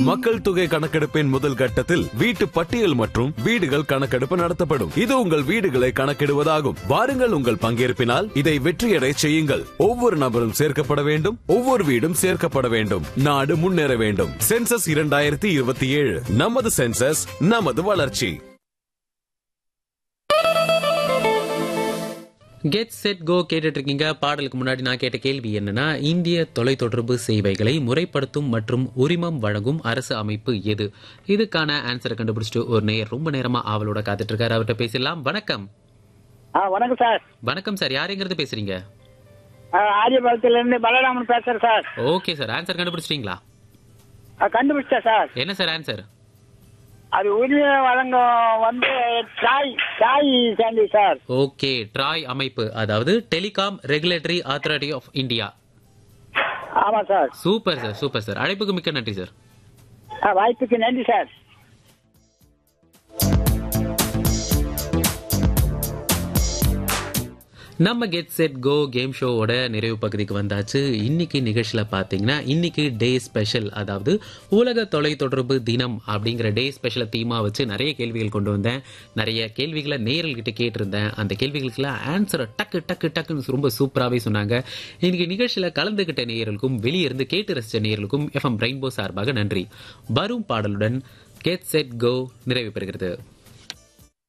மக்கள் தொகை கணக்கெடுப்பின் முதல் கட்டத்தில் வீட்டு பட்டியல் மற்றும் வீடுகள் கணக்கெடுப்பு நடத்தப்படும் இது உங்கள் வீடுகளை கணக்கிடுவதாகும் வாருங்கள் உங்கள் பங்கேற்பினால் இதை வெற்றியடை செய்யுங்கள் ஒவ்வொரு நபரும் சேர்க்கப்பட வேண்டும் ஒவ்வொரு வீடும் சேர்க்கப்பட வேண்டும் நாடு முன்னேற வேண்டும் சென்சஸ் இரண்டாயிரத்தி இருபத்தி ஏழு நமது சென்சஸ் நமது வளர்ச்சி கெட் செட் கோ கேட்டுட்டு இருக்கீங்க பாடலுக்கு முன்னாடி நான் கேட்ட கேள்வி என்னன்னா இந்திய தொலைத்தொடர்பு சேவைகளை முறைப்படுத்தும் மற்றும் உரிமம் வழங்கும் அரசு அமைப்பு எது இதுக்கான ஆன்சரை கண்டுபிடிச்சிட்டு ஒரு நேயர் ரொம்ப நேரமா ஆவலோட காத்துட்டு இருக்காரு அவர்கிட்ட பேசலாம் வணக்கம் ஆ வணக்கம் சார் வணக்கம் சார் யாருங்கிறது பேசுறீங்க ஆ, ஆரியபாளத்துல இருந்து பலராமன் பேசுறேன் சார் ஓகே சார் ஆன்சர் கண்டுபிடிச்சிட்டீங்களா ஆ, கண்டுபிடிச்சேன் சார் என்ன சார் ஆன்சர் அது உரிமை வழங்கும் வந்து தாய் தாய் சாண்டி சார் ஓகே ட்ராய் அமைப்பு அதாவது telecom regulatory authority of India ஆமா sir super sir super sir அழைப்புக்கு மிக்க நன்றி சார் ஆ, வாய்ப்புக்கு நன்றி சார் நம்ம கெட் செட் கோ கேம் ஷோவோட நிறைவு பகுதிக்கு வந்தாச்சு இன்னைக்கு நிகழ்ச்சியில பாத்தீங்கன்னா இன்னைக்கு டே ஸ்பெஷல் அதாவது உலக தொலைத்தொடர்பு தினம் அப்படிங்கிற டே ஸ்பெஷலை தீமா வச்சு நிறைய கேள்விகள் கொண்டு வந்தேன் நிறைய கேள்விகளை நேயர்கள்கிட்ட கேட்டிருந்தேன் அந்த கேள்விகளுக்கெல்லாம் ஆன்சரை டக்கு டக்கு டக்குன்னு ரொம்ப சூப்பராகவே சொன்னாங்க இன்னைக்கு நிகழ்ச்சியில கலந்துகிட்ட நேயர்களுக்கும் வெளியிருந்து கேட்டு ரசிச்ச நேயர்களுக்கும் எஃப்எம் ரெயின்போ சார்பாக நன்றி வரும் பாடலுடன் கெட் செட் கோ நிறைவு பெறுகிறது